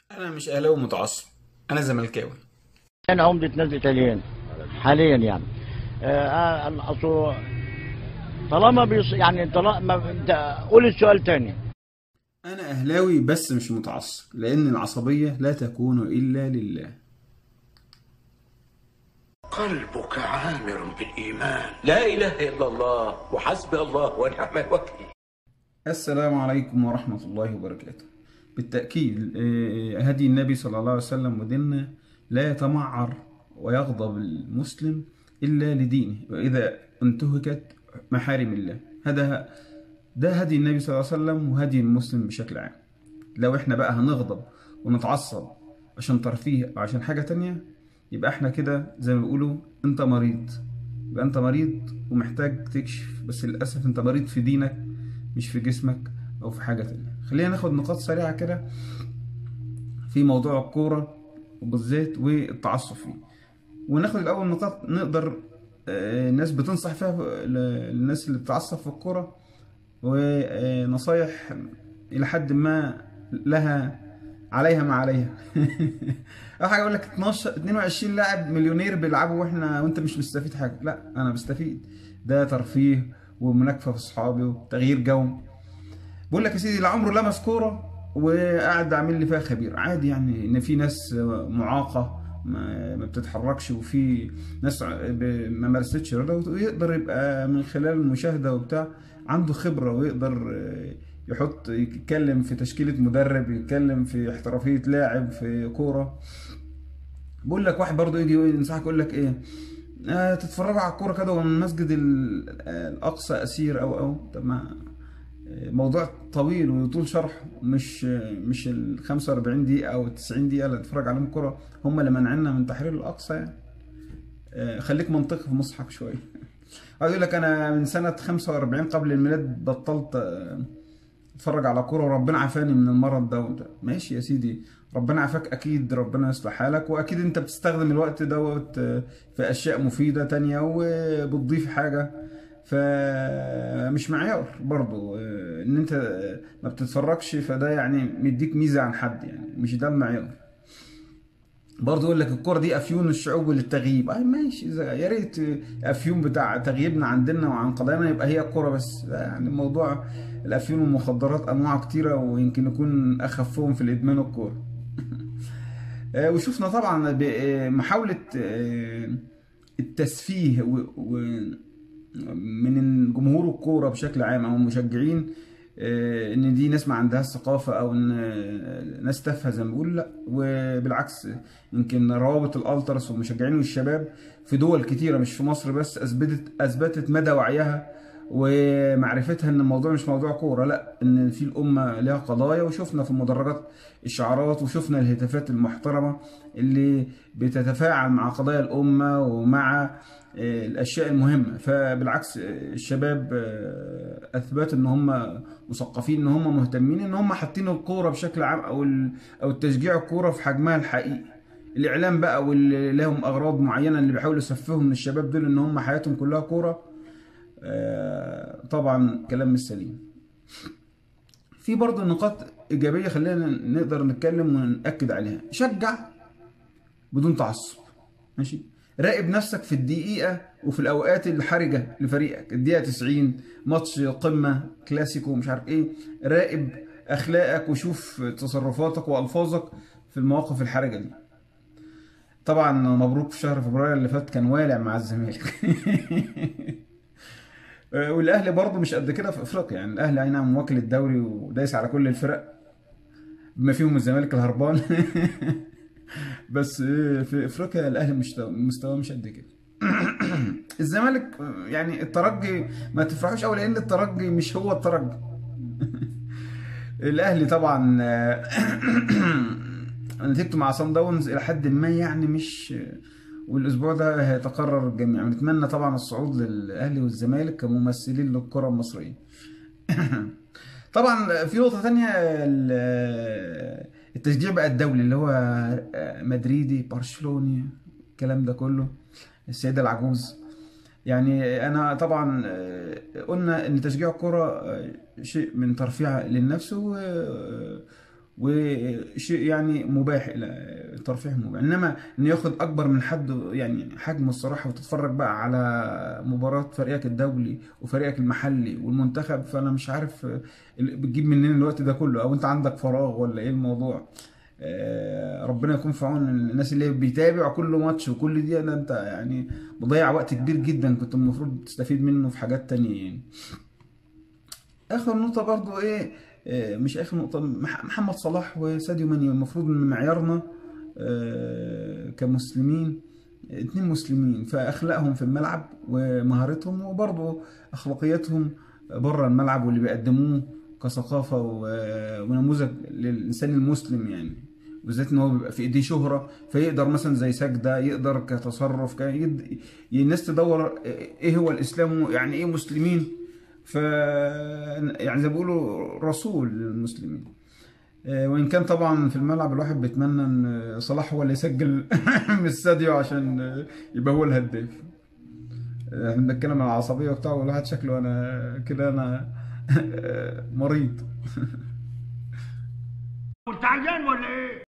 انا مش اهلاوي متعصب انا زملكاوي انا عمدة نادي اليان حاليا يعني آه آه، أصل طالما بيص يعني طالما انت قول السؤال تاني انا اهلاوي بس مش متعصب لان العصبيه لا تكون الا لله قلبك عامر بالإيمان لا إله إلا الله وحسبي الله ونعم الوكيل السلام عليكم ورحمة الله وبركاته بالتأكيد آه، هدي النبي صلى الله عليه وسلم وديننا لا يتمعر ويغضب المسلم إلا لدينه وإذا انتهكت محارم الله هذا ده هدي النبي صلى الله عليه وسلم وهدي المسلم بشكل عام لو احنا بقى هنغضب ونتعصب عشان ترفيه أو عشان حاجة تانية يبقى احنا كده زي ما بيقولوا انت مريض يبقى انت مريض ومحتاج تكشف بس للأسف انت مريض في دينك مش في جسمك او في حاجة تانية خلينا ناخد نقاط سريعة كده في موضوع الكورة وبالذات والتعصب فيه وناخد الاول نقاط نقدر آه، الناس بتنصح فيها ل- للناس اللي بتتعصب في الكورة ونصايح الى حد ما لها عليها ما عليها اول حاجه اقول لك 12 22 لاعب مليونير بيلعبوا واحنا وانت مش مستفيد حاجه لا انا بستفيد ده ترفيه ومناكفه في اصحابي وتغيير جو بقول لك يا سيدي لا عمره لمس كوره وقاعد عامل لي فيها خبير عادي يعني ان في ناس معاقه ما ما بتتحركش وفي ناس ب- ما مارستش رياضه ويقدر يبقى من خلال المشاهده وبتاع عنده خبره ويقدر آه، يحط يتكلم في تشكيله مدرب يتكلم في احترافيه لاعب في كوره بقول لك واحد برضه يجي ينصحك يقول لك ايه آه تتفرجوا على الكوره كده ومن المسجد ال- آه، الاقصى اسير او او طب ما آه، موضوع طويل ويطول شرح مش آه، مش ال 45 دقيقه او ال 90 دقيقه اللي تتفرج عليهم كوره هم اللي منعنا من تحرير الاقصى يعني آه، خليك منطقي في مصحف شويه عايز يقول لك انا من سنه 45 قبل الميلاد بطلت آه، اتفرج على كوره وربنا عافاني من المرض ده وده ماشي يا سيدي ربنا عافاك اكيد ربنا يصلح حالك واكيد انت بتستخدم الوقت دوت آه، في اشياء مفيده تانية وبتضيف حاجه فمش معيار برضو آه، ان انت آه، ما بتتفرجش فده يعني مديك ميزه عن حد يعني مش ده المعيار برضه يقول لك الكرة دي افيون الشعوب للتغييب اي ماشي إذا- يا ريت افيون بتاع تغييبنا عن ديننا وعن قضايانا يبقى هي الكرة بس ده يعني موضوع الافيون والمخدرات انواع كتيرة ويمكن يكون اخفهم في الادمان الكورة آه، وشفنا طبعا ب- آه، محاولة آه، التسفيه و- و- من جمهور الكورة بشكل عام او المشجعين آه، ان دي ناس ما عندهاش ثقافة او ان آه، ناس تافهة زي ما بيقول لا وبالعكس يمكن روابط الالترس والمشجعين والشباب في دول كتيرة مش في مصر بس اثبتت اثبتت مدى وعيها ومعرفتها ان الموضوع مش موضوع كورة لا ان في الامة لها قضايا وشفنا في المدرجات الشعارات وشفنا الهتافات المحترمة اللي بتتفاعل مع قضايا الامة ومع آه، الاشياء المهمة فبالعكس آه، الشباب آه، اثبتوا ان هم مثقفين ان هم مهتمين ان هم حاطين الكورة بشكل عام او ال- او التشجيع الكورة في حجمها الحقيقي الاعلام بقى واللي لهم اغراض معينه اللي بيحاولوا يسفهوا من الشباب دول ان هم حياتهم كلها كوره آه، طبعا كلام مش سليم في برضه نقاط ايجابيه خلينا نقدر نتكلم ونأكد عليها شجع بدون تعصب ماشي راقب نفسك في الدقيقة وفي الأوقات الحرجة لفريقك الدقيقة 90 ماتش قمة كلاسيكو مش عارف إيه راقب أخلاقك وشوف تصرفاتك وألفاظك في المواقف الحرجة دي طبعا مبروك في شهر فبراير اللي فات كان والع مع الزمالك والاهلي برضه مش قد كده في افريقيا يعني الاهلي اي نعم واكل الدوري ودايس على كل الفرق بما فيهم الزمالك الهربان بس في افريقيا الاهلي مستوى مستواه مش قد كده الزمالك يعني الترجي ما تفرحوش قوي لان الترجي مش هو الترجي الاهلي طبعا نتيجته مع صن داونز الى حد ما يعني مش والاسبوع ده هيتقرر الجميع ونتمنى طبعا الصعود للاهلي والزمالك كممثلين للكره المصريه طبعا في نقطه تانية ال- التشجيع بقى الدولي اللي هو مدريدي برشلوني الكلام ده كله السيده العجوز يعني انا طبعا قلنا ان تشجيع الكره شيء من ترفيع للنفس و وشيء يعني مباح الى ترفيه مباح انما ان ياخد اكبر من حد يعني حجمه الصراحه وتتفرج بقى على مباراه فريقك الدولي وفريقك المحلي والمنتخب فانا مش عارف بتجيب منين الوقت ده كله او انت عندك فراغ ولا ايه الموضوع آه، ربنا يكون في عون الناس اللي بيتابع كل ماتش وكل دقيقه ده انت يعني مضيع وقت كبير جدا كنت المفروض تستفيد منه في حاجات تانية يعني اخر نقطه برضو ايه آه، مش اخر نقطه مح- محمد صلاح وساديو ماني المفروض ان معيارنا آه، كمسلمين اتنين مسلمين فاخلاقهم في الملعب ومهارتهم وبرضه اخلاقياتهم بره الملعب واللي بيقدموه كثقافه و- ونموذج للانسان المسلم يعني بالذات ان هو بيبقى في ايديه شهره فيقدر مثلا زي سجده يقدر كتصرف ك... يد... الناس تدور ايه هو الاسلام يعني ايه مسلمين ف يعني زي ما بيقولوا رسول للمسلمين آه، وان كان طبعا في الملعب الواحد بيتمنى ان صلاح هو اللي يسجل مش ساديو عشان آه، يبقى هو الهداف آه، احنا بنتكلم عن العصبيه وبتاع والواحد شكله انا كده انا مريض تعيان ولا ايه؟